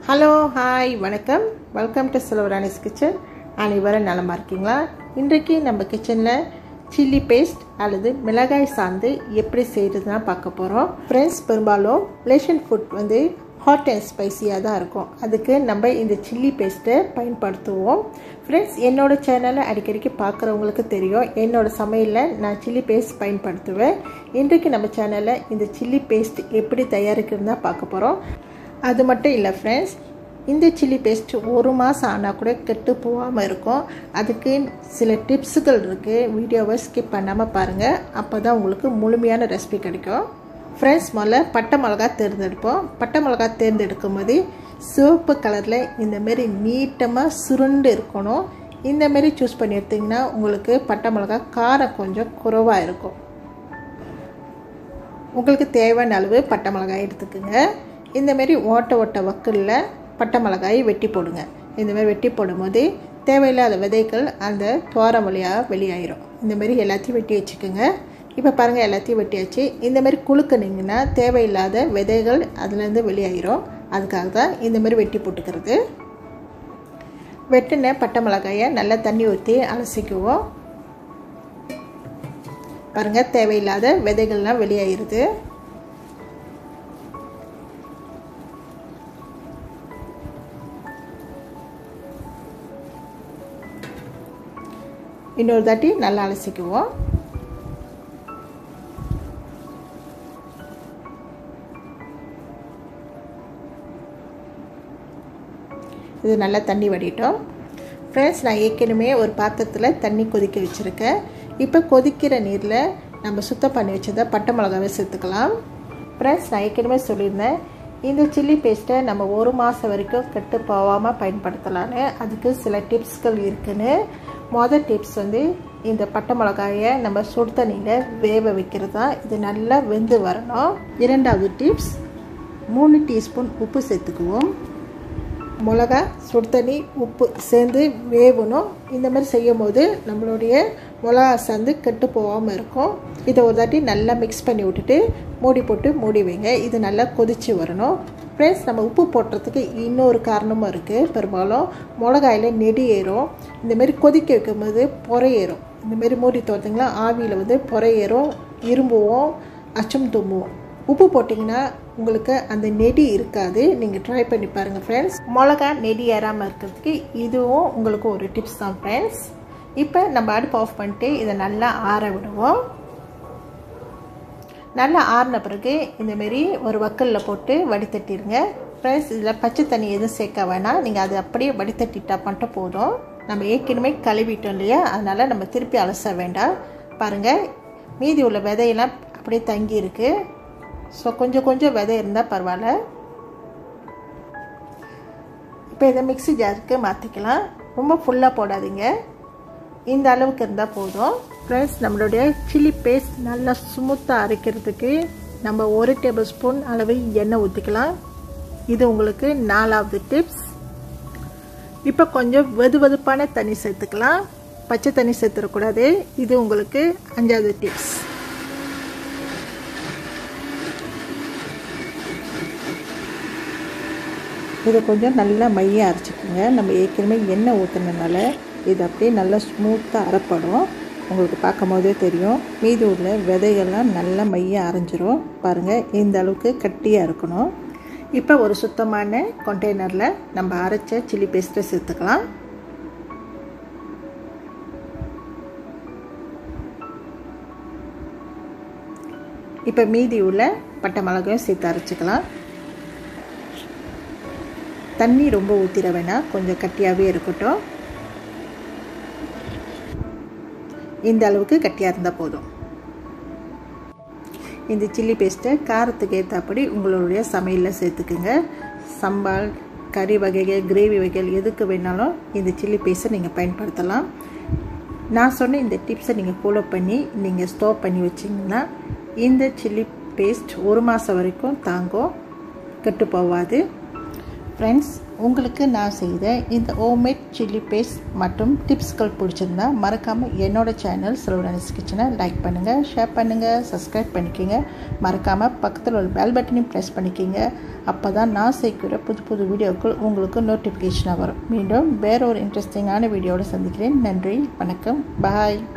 hello hi வணக்கம் welcome to சிலவரானிஸ் kitchen அனைவரும் நலமா இருக்கீங்களா இன்றைக்கு நம்ம கிச்சனில் சில்லி பேஸ்ட் அல்லது மிளகாய் சாந்து எப்படி செய்கிறதுனா பார்க்க போகிறோம் ஃப்ரெண்ட்ஸ் பெரும்பாலும் மலேசியன் ஃபுட் வந்து ஹாட் அண்ட் ஸ்பைசியாக தான் இருக்கும் அதுக்கு நம்ம இந்த சில்லி பேஸ்ட்டை பயன்படுத்துவோம் ஃப்ரெண்ட்ஸ் என்னோடய சேனலை அடிக்கடிக்கு பார்க்குறவங்களுக்கு தெரியும் என்னோடய சமையலில் நான் சில்லி பேஸ்ட் பயன்படுத்துவேன் இன்றைக்கு நம்ம சேனலில் இந்த சில்லி பேஸ்ட் எப்படி தயாரிக்கிறதுனா பார்க்க போகிறோம் அது மட்டும் இல்லை ஃப்ரெண்ட்ஸ் இந்த சில்லி பேஸ்ட் ஒரு மாதம் ஆனால் கூட கெட்டு போகாமல் இருக்கும் அதுக்கு சில டிப்ஸுகள் இருக்குது வீடியோவை ஸ்கிப் பண்ணாமல் பாருங்கள் அப்போ தான் உங்களுக்கு முழுமையான ரெசிபி கிடைக்கும் ஃப்ரெண்ட்ஸ் முதல்ல பட்டை மிளகா தேர்ந்தெடுப்போம் பட்டை மிளகா தேர்ந்தெடுக்கும் போது சிவப்பு கலரில் இந்தமாரி நீட்டமாக சுருண்டு இருக்கணும் இந்தமாரி சூஸ் பண்ணி எடுத்திங்கன்னா உங்களுக்கு பட்டை மிளகா காரம் கொஞ்சம் குறைவாக இருக்கும் உங்களுக்கு தேவையான அளவு பட்டை மிளகாய் எடுத்துக்கோங்க இந்தமாரி ஓட்ட ஓட்ட வக்கலில் பட்டை மிளகாயை வெட்டி போடுங்க இந்தமாரி வெட்டி போடும்போது தேவையில்லாத விதைகள் அந்த தோரம் வழியாக வெளியாயிரும் இந்தமாரி எல்லாத்தையும் வெட்டி வச்சுக்கோங்க இப்போ பாருங்கள் எல்லாத்தையும் வெட்டியாச்சு இந்தமாரி குழுக்குனிங்கன்னா தேவையில்லாத விதைகள் அதுலேருந்து வெளியாயிரும் அதுக்காக தான் இந்தமாரி வெட்டி போட்டுக்கிறது வெட்டின பட்டை மிளகாயை நல்லா தண்ணி ஊற்றி அலசிக்குவோம் பாருங்கள் தேவையில்லாத விதைகள்லாம் வெளியாயிருது இன்னொரு தாட்டி நல்லா அலசிக்குவோம் இது நல்லா தண்ணி வடிட்டோம் ஃப்ரெண்ட்ஸ் நான் ஏற்கனவே ஒரு பாத்திரத்தில் தண்ணி கொதிக்க வச்சுருக்கேன் இப்போ கொதிக்கிற நீரில் நம்ம சுத்தம் பண்ணி வச்சதை பட்டை மிளகாவை சேர்த்துக்கலாம் ஃப்ரெண்ட்ஸ் நான் ஏற்கனவே சொல்லியிருந்தேன் இந்த சில்லி பேஸ்ட்டை நம்ம ஒரு மாதம் வரைக்கும் கெட்டு போகாமல் பயன்படுத்தலான்னு அதுக்கு சில டிப்ஸ்கள் இருக்குன்னு மொதல் டிப்ஸ் வந்து இந்த பட்டை மிளகாயை நம்ம சுடு தண்ணியில் வேக வைக்கிறது தான் இது நல்லா வெந்து வரணும் இரண்டாவது டிப்ஸ் மூணு டீஸ்பூன் உப்பு சேர்த்துக்குவோம் மிளகா சுடு தண்ணி உப்பு சேர்ந்து வேகணும் இந்த மாதிரி செய்யும் போது நம்மளுடைய மிளகா சேர்ந்து கெட்டு போகாமல் இருக்கும் இதை ஒரு தாட்டி நல்லா மிக்ஸ் பண்ணி விட்டுட்டு மூடி போட்டு மூடி வைங்க இது நல்லா கொதித்து வரணும் ஃப்ரெண்ட்ஸ் நம்ம உப்பு போட்டுறதுக்கு இன்னொரு காரணமும் இருக்குது பெரும்பாலும் மிளகாயில் நெடி ஏறும் இந்தமாரி கொதிக்க வைக்கும்போது புறையேறும் இந்தமாரி மூடி தோர்த்திங்களா ஆவியில் வந்து புறையேறும் இரும்புவோம் அச்சம் தும்புவோம் உப்பு போட்டிங்கன்னா உங்களுக்கு அந்த நெடி இருக்காது நீங்கள் ட்ரை பண்ணி பாருங்கள் ஃப்ரெண்ட்ஸ் மிளகா நெடி ஏறாமல் இருக்கிறதுக்கு இதுவும் உங்களுக்கு ஒரு டிப்ஸ் தான் ஃப்ரெண்ட்ஸ் இப்போ நம்ம அடுப்பு ஆஃப் பண்ணிட்டு இதை நல்லா ஆற விடுவோம் நல்லா ஆறின பிறகு இந்தமாரி ஒரு வக்கலில் போட்டு வடித்தட்டிடுங்க ஃப்ரெண்ட்ஸ் இதில் பச்சை தண்ணி எதுவும் சேர்க்க வேணாம் நீங்கள் அதை அப்படியே வடித்தட்டிட்டா மட்டும் போதும் நம்ம ஏற்கனவே கழுவிட்டோம் இல்லையா அதனால் நம்ம திருப்பி அலச வேண்டாம் பாருங்கள் மீதி உள்ள விதையெல்லாம் அப்படியே தங்கி இருக்குது ஸோ கொஞ்சம் கொஞ்சம் விதை இருந்தால் பரவாயில்ல இப்போ இதை மிக்சி ஜாருக்கு மாற்றிக்கலாம் ரொம்ப ஃபுல்லாக போடாதீங்க இந்த அளவுக்கு இருந்தால் போதும் ப்ளஸ் நம்மளுடைய சில்லி பேஸ்ட் நல்லா ஸ்மூத்தாக அரைக்கிறதுக்கு நம்ம ஒரு டேபிள் ஸ்பூன் அளவு எண்ணெய் ஊற்றிக்கலாம் இது உங்களுக்கு நாலாவது டிப்ஸ் இப்போ கொஞ்சம் வெது வெதுப்பான தண்ணி சேர்த்துக்கலாம் பச்சை தண்ணி சேர்த்துடக்கூடாது இது உங்களுக்கு அஞ்சாவது டிப்ஸ் இதை கொஞ்சம் நல்லா மைய அரைச்சிக்கோங்க நம்ம ஏற்கனவே எண்ணெய் ஊற்றுனதுனால இது அப்படியே நல்லா ஸ்மூத்தாக அரைப்படும் உங்களுக்கு பார்க்கும் போதே தெரியும் மீதி உள்ள விதைகள்லாம் நல்லா மைய அரைஞ்சிரும் பாருங்கள் இந்த அளவுக்கு கட்டியாக இருக்கணும் இப்போ ஒரு சுத்தமான கண்டெய்னரில் நம்ம அரைச்ச சில்லி பேஸ்ட்டை சேர்த்துக்கலாம் இப்போ மீதி உள்ள பட்டை மிளகாயும் சேர்த்து அரைச்சிக்கலாம் தண்ணி ரொம்ப ஊற்றிட வேணாம் கொஞ்சம் கட்டியாகவே இருக்கட்டும் இந்த அளவுக்கு கட்டியாக இருந்தால் போதும் இந்த சில்லி பேஸ்ட்டை காரத்துக்கு ஏற்றபடி உங்களுடைய சமையலில் சேர்த்துக்குங்க சம்பால் கறி வகைகள் கிரேவி வகைகள் எதுக்கு வேணாலும் இந்த சில்லி பேஸ்ட்டை நீங்கள் பயன்படுத்தலாம் நான் சொன்ன இந்த டிப்ஸை நீங்கள் ஃபாலோ பண்ணி நீங்கள் ஸ்டோர் பண்ணி வச்சிங்கன்னா இந்த சில்லி பேஸ்ட் ஒரு மாதம் வரைக்கும் தாங்கும் கெட்டு போகாது ஃப்ரெண்ட்ஸ் உங்களுக்கு நான் செய்த இந்த ஹோம்மேட் சில்லி பேஸ்ட் மற்றும் டிப்ஸ்கள் பிடிச்சிருந்தா மறக்காமல் என்னோடய சேனல் சிலோடனிஸ் கிச்சனை லைக் பண்ணுங்கள் ஷேர் பண்ணுங்கள் சப்ஸ்கிரைப் பண்ணிக்கோங்க மறக்காமல் பக்கத்தில் ஒரு பெல் பட்டனையும் ப்ரெஸ் பண்ணிக்கோங்க அப்போ தான் நான் செய்கிற புது புது வீடியோக்கள் உங்களுக்கு நோட்டிஃபிகேஷனாக வரும் மீண்டும் வேற ஒரு இன்ட்ரெஸ்டிங்கான வீடியோவில் சந்திக்கிறேன் நன்றி வணக்கம் பாய்